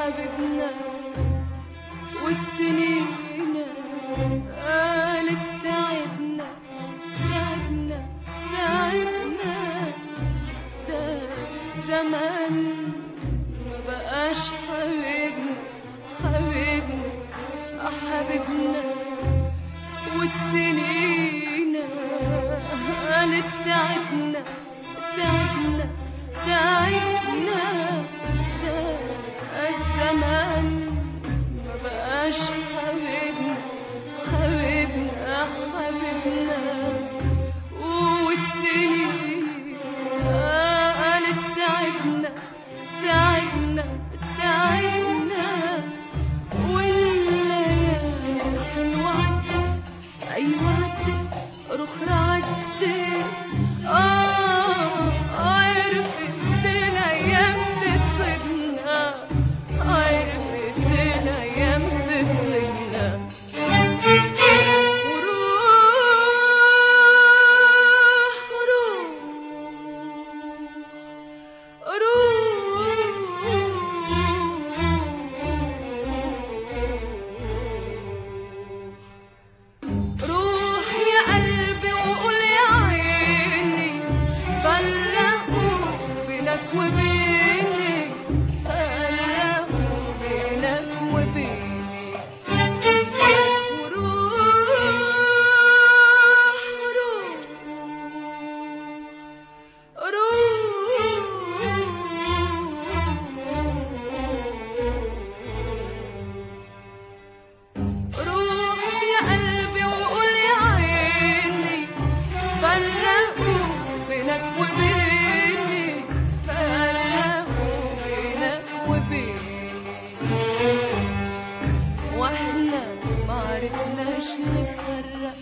حبيبنا والسنين قالت تعبنا تعبنا تعبنا ده الزمان ما بقاش حبيبنا حبيبنا حبيبنا والسنين قالت تعبنا تعبنا تعبنا ده الزمان ما بقاش حبيبنا حبيبنا حبيبنا والسنين قالت تعبنا تعبنا تعبنا والليالي الحلوة عدت أيوة عدت رخرة عدت آه عرفت الأيام تصدنا عرفت الأيام تصدنا وروح روح روح يا قلبي وقول يا عيني فرقوا بينك وبيني فرقوا بينك وبيني وروح روح روح يا قلبي وقول يا عيني فرقوا بينك وبيني فرقوا بينك وبيني واحنا ما عرفناش نفرق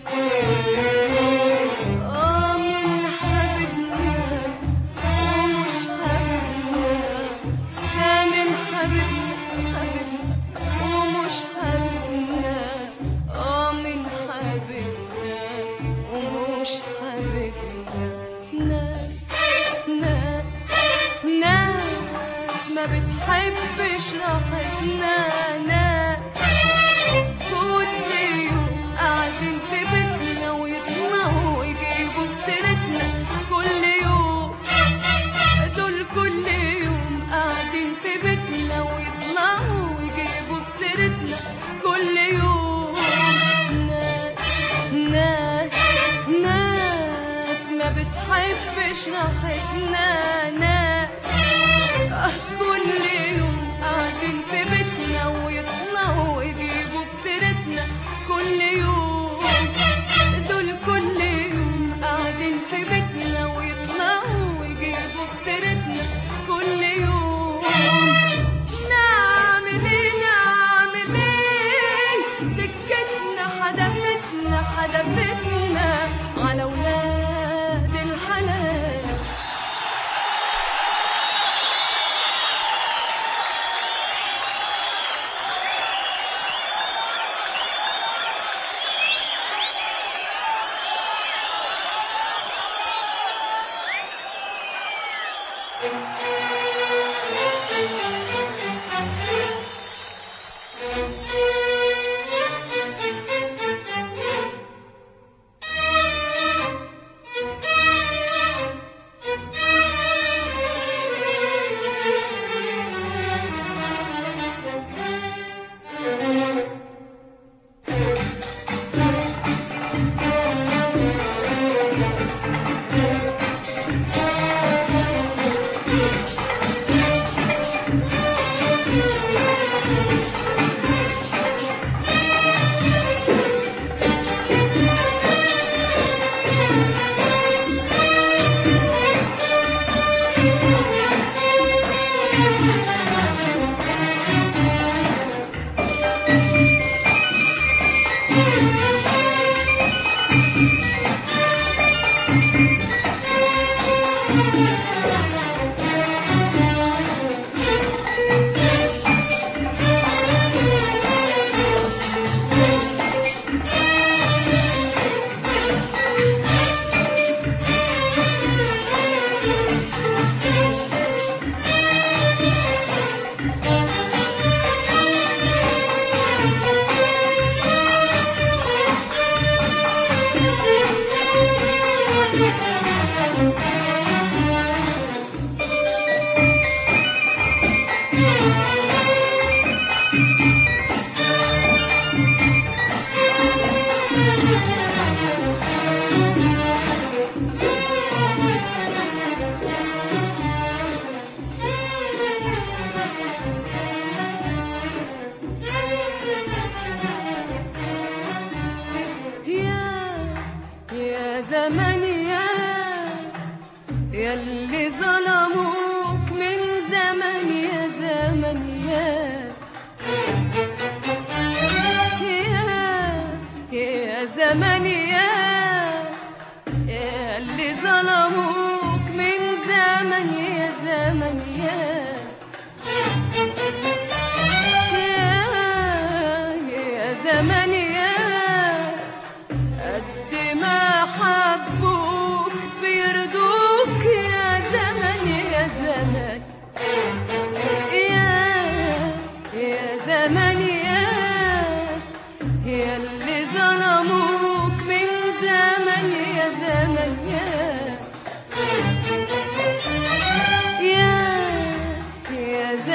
اه من حبيبنا ومش حبيبنا ده من حبيبنا حبيبنا ومش حبيبنا اه من حبيبنا ومش حبيبنا ناس ناس ناس ما بتحبش راحتنا ناس كل يوم قاعدين في بيتنا ويطلعوا ويجيبوا في سيرتنا كل يوم دول كل يوم قاعدين في بيتنا ويطلعوا ويجيبوا في سيرتنا كل يوم ناس ناس ناس ما بتحبش راحتنا ناس آه كل يوم قاعدين في بيتنا ويطلعوا ويجيبوا في سيرتنا كل يوم دول كل يوم قاعدين في بيتنا ويطلعوا ويجيبوا في سيرتنا كل يوم نعمل ايه نعمل ايه سكتنا حدفتنا حدفتنا على ولاد الحلال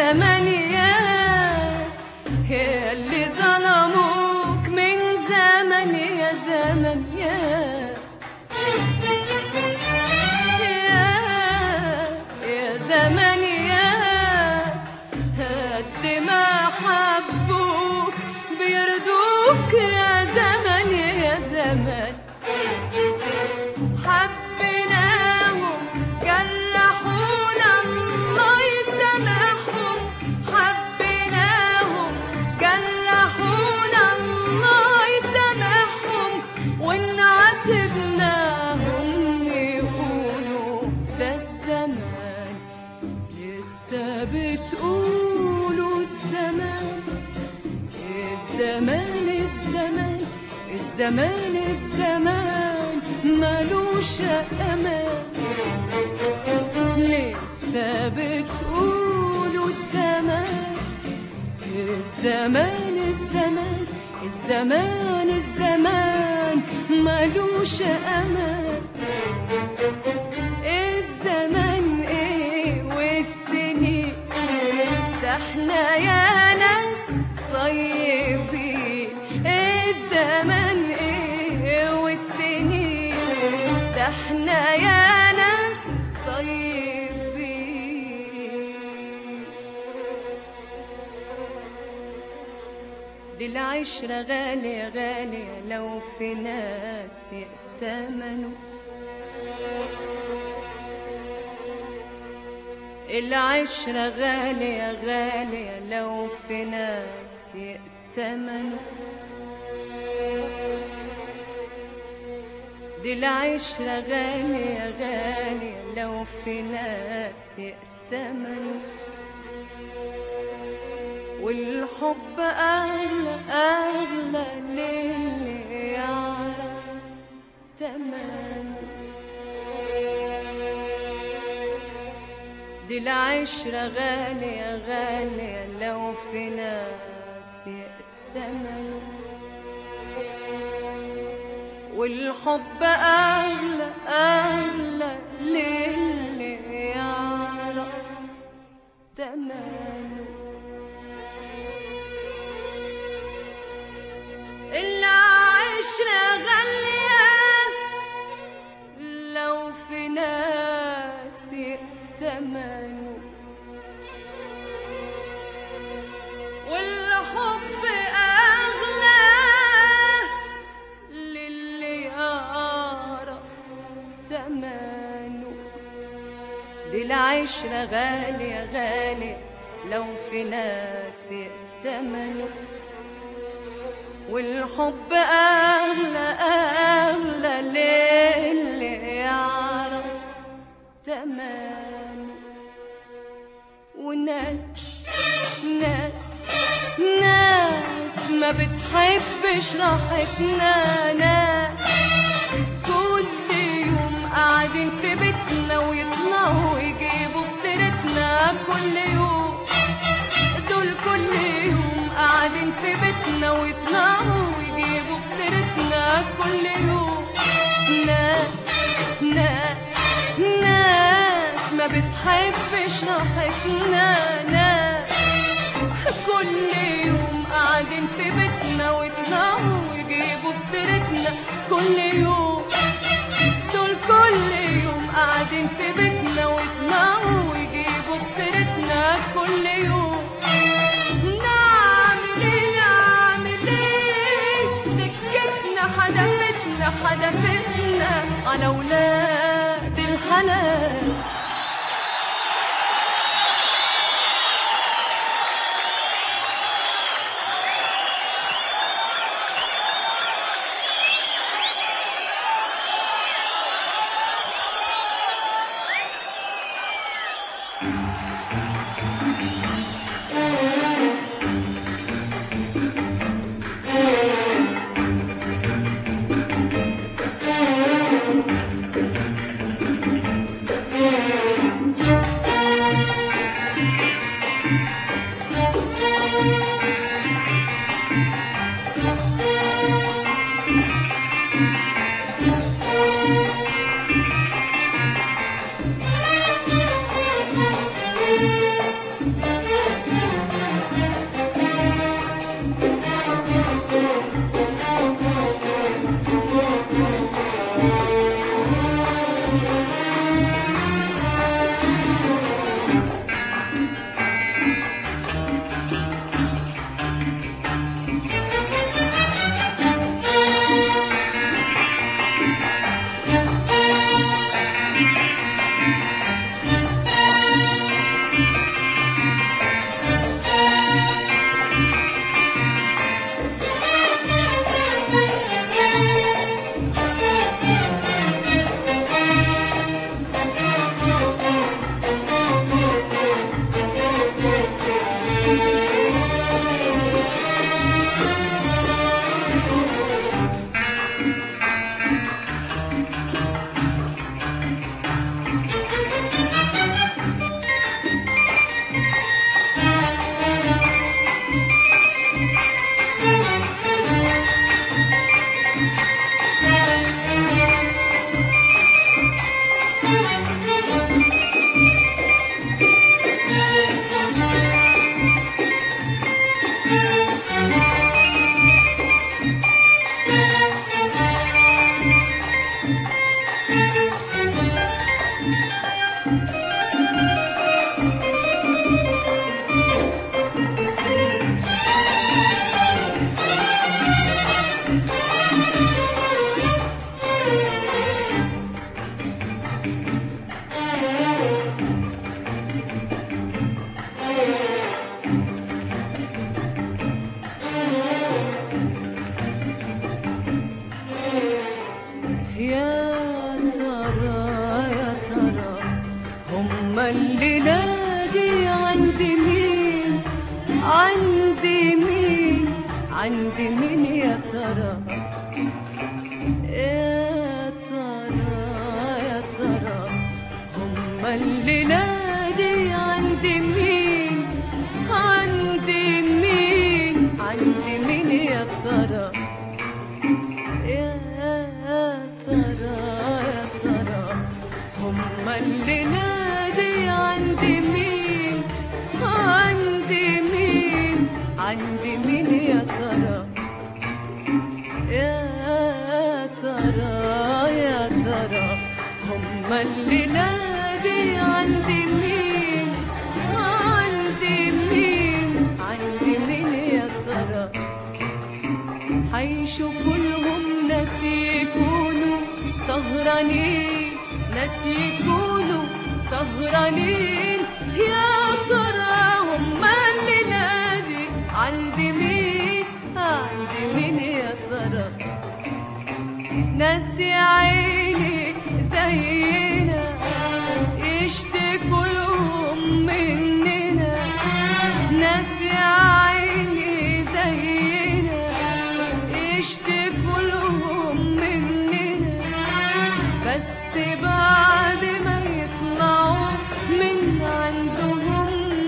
زمان يا يا اللي ظلموك من زمن يا زمن يا يا يا زمان يا قد ما حبوك بيرضوك يا زمن يا زمن حبيناهم جرحونا الله يسامحهم حبيناهم جرحونا الله يسامحهم وان عاتبناهم يقولوا ده الزمان لسه بتقولوا الزمان الزمان الزمان الزمان الزمان ملوش امان لسه بتقولوا الزمان الزمان الزمان الزمان الزمان ملوش امان الزمان ايه والسنين ده احنا يا ناس طيبين الزمان ايه والسنين ده احنا يا ناس طيبين دي العشرة غالية غالية لو في ناس يأتمنوا العشرة غالية غالية لو في ناس يأتمنوا دي العشرة غالية غالية لو في ناس يأتمنوا والحب أغلى أغلى للي يعرف تمنه دي العشرة غالية غالية لو في ناس يأتمنوا والحب أغلى أغلى للي يعرف تمنه العشرة غالية لو في ناس يأتمنوا والحب أغلى للي يعرف تمنه دي العشرة غالية غالية لو في ناس يأتمنوا والحب أغلى أغلى للي يعرف تمنه وناس ناس ناس ما بتحبش راحتنا ناس كل يوم قاعدين في بيتنا ويطلعوا يجيبوا في سيرتنا كل يوم دول كل يوم قاعدين في بيتنا ويطلعوا ويجيبوا في سيرتنا كل يوم ناس ناس ناس ما بتحبش راحتنا ناس كل يوم قاعدين في بيتنا ويطلعوا ويجيبوا في سيرتنا كل يوم دول كل يوم قاعدين في بيتنا ويطلعوا ويجيبوا في سيرتنا كل يوم نعمل ايه نعمل ايه سكتنا حدفتنا حدفتنا على ولاد الحلال عند مين يا ترى يا ترى يا ترى هما الليلة دي عند مين عند مين عند مين يا ترى يا ترى يا ترى هما الليلة دي عند مين عند مين عند مين يا ترى يا ترى يا ترى هما الليلة دي عند مين عند مين عند مين يا ترى حيشوفوا لهم ناس يكونوا سهرانين ناس يكونوا سهرانين يا ترى هما اللي نادي عند مين عند مين يا ترى ناس يا عيني زينا يشتكوا لهم مننا ناس يا عيني زينا يشتكوا لهم مننا بس بعد ما يطلعوا من عندهم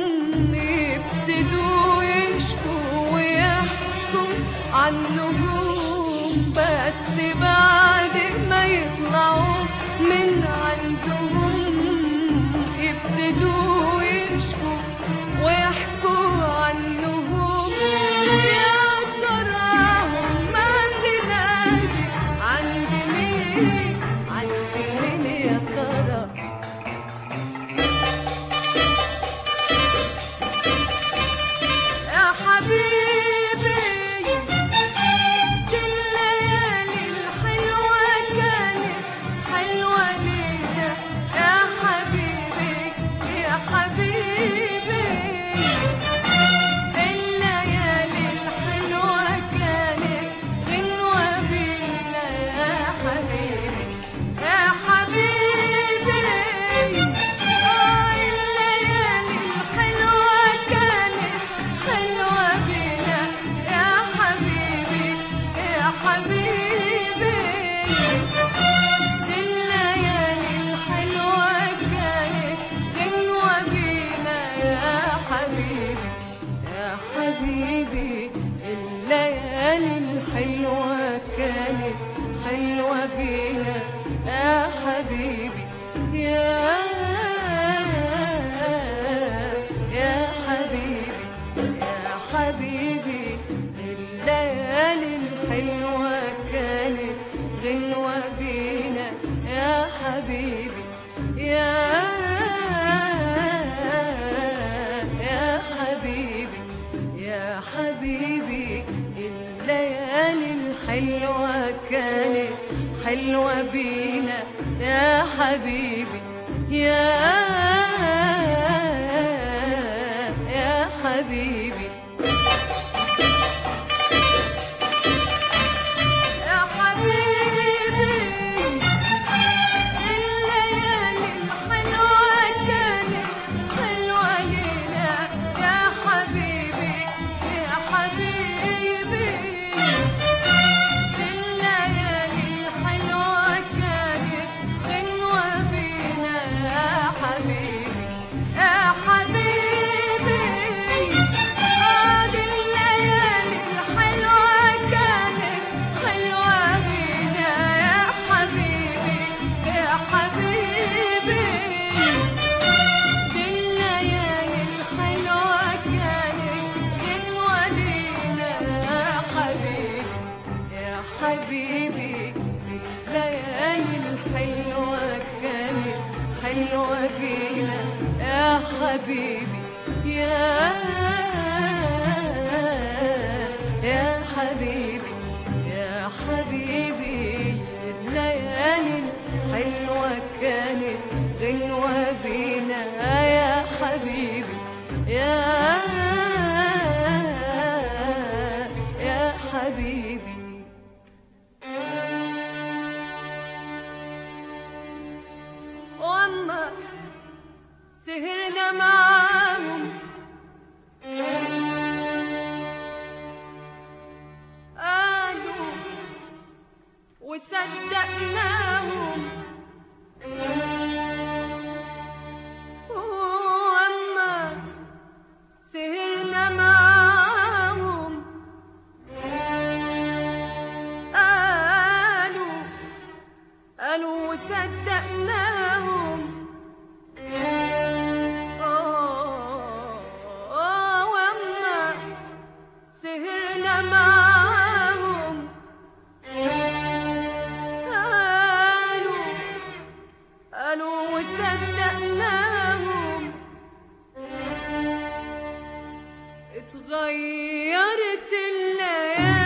يبتدوا يشكوا ويحكوا عنهم بس بعد ما يطلعوا من عندهم يبتدوا يشكوا ويحكوا عنهم يا ترى هما اللي نادي عند مين عند مين يا ترى يا حبيبي دي الليالي الحلوة كانت حلوة لينا يا حبيبي يا حبيبي الليالي الحلوة كانت غنوة بينا يا حبيبي يا حبيبي آه الليالي الحلوة كانت حلوة بينا يا حبيبي يا حبيبي دي الليالي الحلوة كانت غنوة بينا يا حبيبي يا حبيبي الليالي الحلوة كانت حلوة بينا يا حبيبي يا يا حبيبي يا حبيبي الليالي الحلوة كانت غنوة بينا يا حبيبي يا يا حبيبي يا حبيبي الليالي الحلوة كانت حلوة بينا يا حبيبي يا يا حبيبي يا حبيبي الليالي الحلوة كانت حلوة لينا يا حبيبي يا حبيبي الليالي الحلوة كانت غنوة بينا يا حبيبي يا حبيبي هذه الليالي الحلوة كانت حلوة بينا يا حبيبي يا حبيبي دي الليالي الحلوة كانت غنوة لينا يا حبيبي يا حبيبي الليالي الحلوة كانت حلوة بينا يا حبيبي يا يا حبيبي يا حبيبي الليالي الحلوة كانت غنوة بينا يا حبيبي يا يا حبيبي واما سهرنا معاك معاهم قالوا قالوا وصدقناهم آه آه وأما سهرنا معاهم قالوا قالوا وصدقناهم اتغيرت الليالي